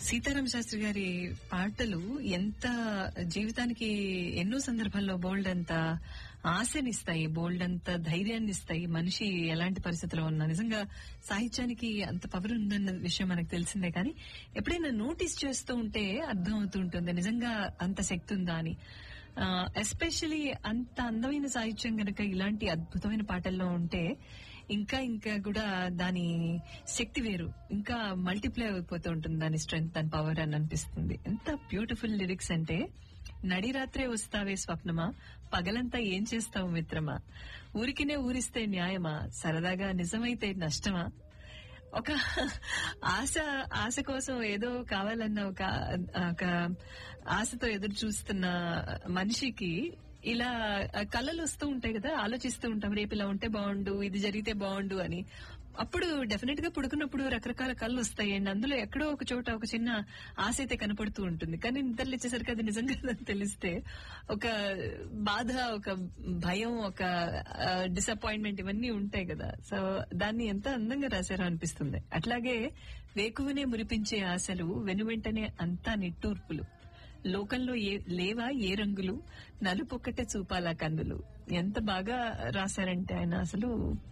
సీతారామ శాస్త్రి గారి పాటలు ఎంత జీవితానికి ఎన్నో సందర్భాల్లో బోల్డ్ అంత ఆశనిస్తాయి బోల్డ్ అంత ధైర్యాన్ని ఇస్తాయి మనిషి ఎలాంటి పరిస్థితిలో ఉన్నా నిజంగా సాహిత్యానికి అంత పవర్ ఉందన్న విషయం మనకు తెలిసిందే కానీ ఎప్పుడైనా నోటీస్ చేస్తూ ఉంటే అర్థం అవుతూ ఉంటుంది నిజంగా అంత శక్తి ఉందా అని ఎస్పెషలీ అంత అందమైన సాహిత్యం గనక ఇలాంటి అద్భుతమైన పాటల్లో ఉంటే ఇంకా ఇంకా కూడా దాని శక్తి వేరు ఇంకా మల్టిప్లై అయిపోతూ ఉంటుంది దాని స్ట్రెంగ్త్ దాని పవర్ అని అనిపిస్తుంది ఎంత బ్యూటిఫుల్ లిరిక్స్ అంటే నడిరాత్రే వస్తావే స్వప్నమా పగలంతా ఏం చేస్తావు మిత్రమా ఊరికినే ఊరిస్తే న్యాయమా సరదాగా నిజమైతే నష్టమా ఒక ఆశ ఆశ కోసం ఏదో కావాలన్న ఒక ఒక ఆశతో ఎదురు చూస్తున్న మనిషికి ఇలా కళలు వస్తూ ఉంటాయి కదా ఆలోచిస్తూ ఉంటాం రేపు ఇలా ఉంటే బాగుండు ఇది జరిగితే బాగుండు అని అప్పుడు డెఫినెట్ గా పుడుకున్నప్పుడు రకరకాల కళ్ళు వస్తాయి అండ్ అందులో ఎక్కడో ఒక చోట ఒక చిన్న ఆశ అయితే కనపడుతూ ఉంటుంది కానీ నిద్రలు ఇచ్చేసరికి అది నిజంగా తెలిస్తే ఒక బాధ ఒక భయం ఒక డిసప్పాయింట్మెంట్ ఇవన్నీ ఉంటాయి కదా సో దాన్ని ఎంత అందంగా రాశారో అనిపిస్తుంది అట్లాగే వేకువనే మురిపించే ఆశలు వెనువెంటనే అంతా నిట్టూర్పులు లోకంలో ఏ లేవా ఏ రంగులు నలుపొక్కటే చూపాలా కన్నులు ఎంత బాగా రాశారంటే ఆయన అసలు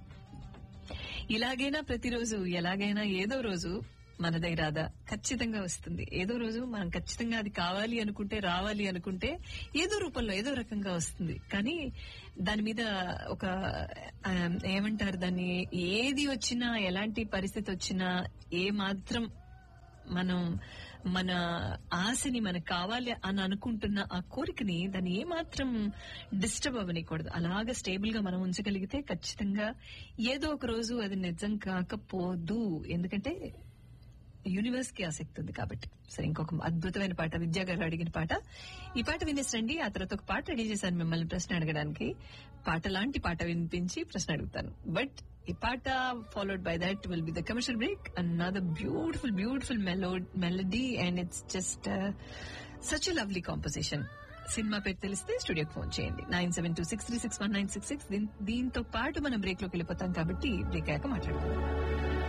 ఇలాగైనా ప్రతిరోజు ఎలాగైనా ఏదో రోజు మనదై రాదా ఖచ్చితంగా వస్తుంది ఏదో రోజు మనం ఖచ్చితంగా అది కావాలి అనుకుంటే రావాలి అనుకుంటే ఏదో రూపంలో ఏదో రకంగా వస్తుంది కానీ దాని మీద ఒక ఏమంటారు దాన్ని ఏది వచ్చినా ఎలాంటి పరిస్థితి వచ్చినా ఏ మాత్రం మనం మన ఆశని మనకు కావాలి అని అనుకుంటున్న ఆ కోరికని దాన్ని ఏమాత్రం డిస్టర్బ్ అవ్వనికూడదు అలాగా స్టేబుల్ గా మనం ఉంచగలిగితే ఖచ్చితంగా ఏదో ఒక రోజు అది నిజం కాకపోదు ఎందుకంటే యూనివర్స్ కి ఆసక్తి ఉంది కాబట్టి సరే ఇంకొక అద్భుతమైన పాట విద్యా గారు అడిగిన పాట ఈ పాట వినేసండి ఆ తర్వాత ఒక పాట రెడీ చేశాను మిమ్మల్ని ప్రశ్న అడగడానికి పాట లాంటి పాట వినిపించి ప్రశ్న అడుగుతాను బట్ ఈ పాట followed by that will be the commercial break another beautiful beautiful melody and it's just such lovely composition cinema పేరు తెలిస్తే స్టూడియోకి ఫోన్ చేయండి nine seven two six three six one nine six six దీంతో పాటు మనం break లోకి వెళ్ళిపోతాం కాబట్టి బ్రేక్ అయ్యాక మాట్లాడుకుందాం